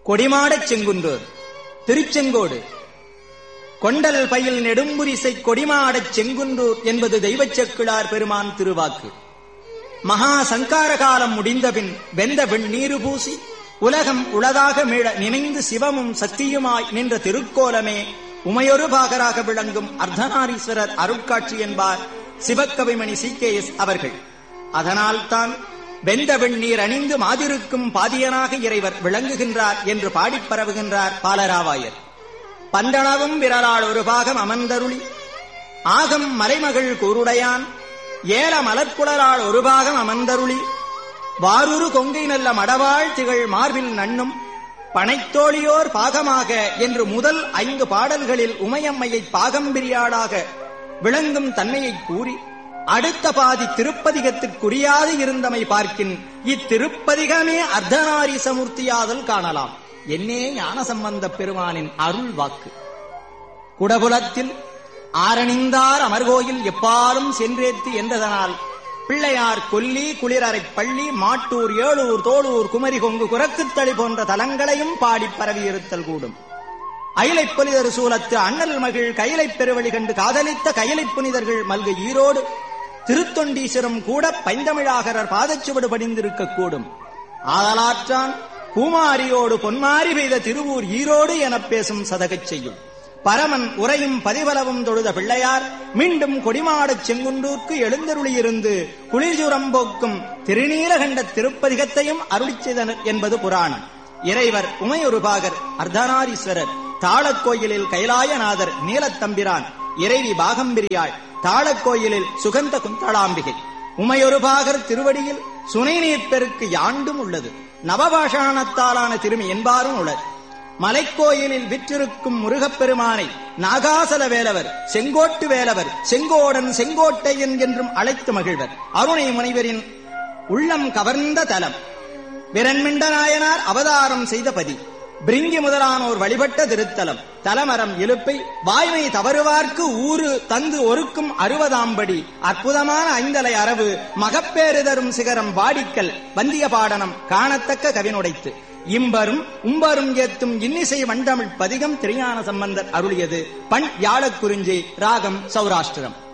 கொடிமாடச் செங்குன்றூர் திருச்செங்கோடு கொண்டல் பயில் நெடும்புரிசை கொடிமாடச் செங்குன்றூர் என்பது தெய்வச் செக்கிழார் பெருமான் திருவாக்கு மகா சங்கார காலம் முடிந்தபின் வெந்த வெண்ணீரு பூசி உலகம் உளதாக மீள நினைந்து சிவமும் சக்தியுமாய் நின்ற திருக்கோலமே உமையொரு பாகராக விளங்கும் அர்த்தநாரீஸ்வரர் அருட்காட்சி என்பார் சிவக்கவிமணி சி கே எஸ் அவர்கள் அதனால்தான் வெந்த வெண்ணீர் அணிந்து மாதிருக்கும் பாதியனாக இறைவர் விளங்குகின்றார் என்று பாடிப் பரவுகின்றார் பாலராவாயர் பந்தளவும் விரலால் ஒரு பாகம் அமர்ந்தருளி ஆகம் மலைமகள் கூருடையான் ஏல மலர்குழலால் ஒரு பாகம் அமர்ந்தருளி வாரூரு கொங்கை நல்ல மடவாள் திகழ் மார்பில் நண்ணும் பனைத்தோழியோர் பாகமாக என்று முதல் ஐந்து பாடல்களில் உமையம்மையை பாகம்பிரியாளாக விளங்கும் தன்மையை கூறி அடுத்த பாதி திருப்பதிகத்திற்குரியாது இருந்தமை பார்க்கின் இத்திருப்பதிகமே அர்த்தநாரீசமூர்த்தியாதல் காணலாம் என்னே ஞானசம்பந்த பெருமானின் அருள் வாக்கு குடபுலத்தில் ஆரணிந்தார் அமர்கோயில் எப்பாலும் சென்றேத்து என்றதனால் பிள்ளையார் கொல்லி குளிரறை பள்ளி மாட்டூர் ஏழூர் தோளூர் குமரி கொங்கு குரக்குத்தளி போன்ற தலங்களையும் பாடிப் பரவியிருத்தல் கூடும் அயிலைப் புனிதர் சூலத்து அண்ணல் மகிழ் கையிலைப் பெருவழி கண்டு காதலித்த கையிலைப் புனிதர்கள் மல்கு ஈரோடு திருத்தொண்டீஸ்வரம் கூட பைந்தமிழாகரர் பாதச்சுவடு படிந்திருக்கக்கூடும் ஆதலாற்றான் பூமாரியோடு பொன்மாரி பெய்த திருவூர் ஈரோடு எனப் பேசும் சதகச் செய்யும் பரமன் உரையும் பதிவலவும் தொழுத பிள்ளையார் மீண்டும் கொடிமாடச் செங்குன்றூர்க்கு எழுந்தருளியிருந்து குளிர்ஜுரம் போக்கும் திருநீலகண்ட திருப்பதிகத்தையும் அருளிச் செய்தனர் என்பது புராணம் இறைவர் உமையொருபாகர் அர்த்தநாரீஸ்வரர் தாளக்கோயிலில் கைலாயநாதர் நீலத்தம்பிரான் இறைவி பாகம்பிரியாள் தாளக்கோயிலில் சுகந்த குந்தளாம்பிகை உமையொருபாகர் திருவடியில் சுனைநீர் பெருக்கு யாண்டும் உள்ளது நவபாஷாணத்தாலான திருமி என்பாரும் உள்ளது மலைக்கோயிலில் விற்றிருக்கும் முருகப்பெருமானை நாகாசல வேலவர் செங்கோட்டு வேலவர் செங்கோடன் செங்கோட்டையன் என்றும் அழைத்து மகிழ்வர் அருணை முனைவரின் உள்ளம் கவர்ந்த தலம் விரண்மிண்ட நாயனார் அவதாரம் செய்த பதி பிரிங்கி முதலானோர் வழிபட்ட திருத்தலம் தலமரம் இழுப்பை வாய்மை தவறுவார்க்கு ஊறு தந்து ஒருக்கும் அறுபதாம்படி அற்புதமான ஐந்தலை அரவு மகப்பேறு தரும் சிகரம் வாடிக்கல் வந்திய பாடனம் காணத்தக்க கவினுடைத்து இம்பரும் உம்பரும் ஏத்தும் இன்னிசை வண்டமிழ் பதிகம் திரியான சம்பந்தர் அருளியது பண் யாழக்குறிஞ்சி ராகம் சௌராஷ்டிரம்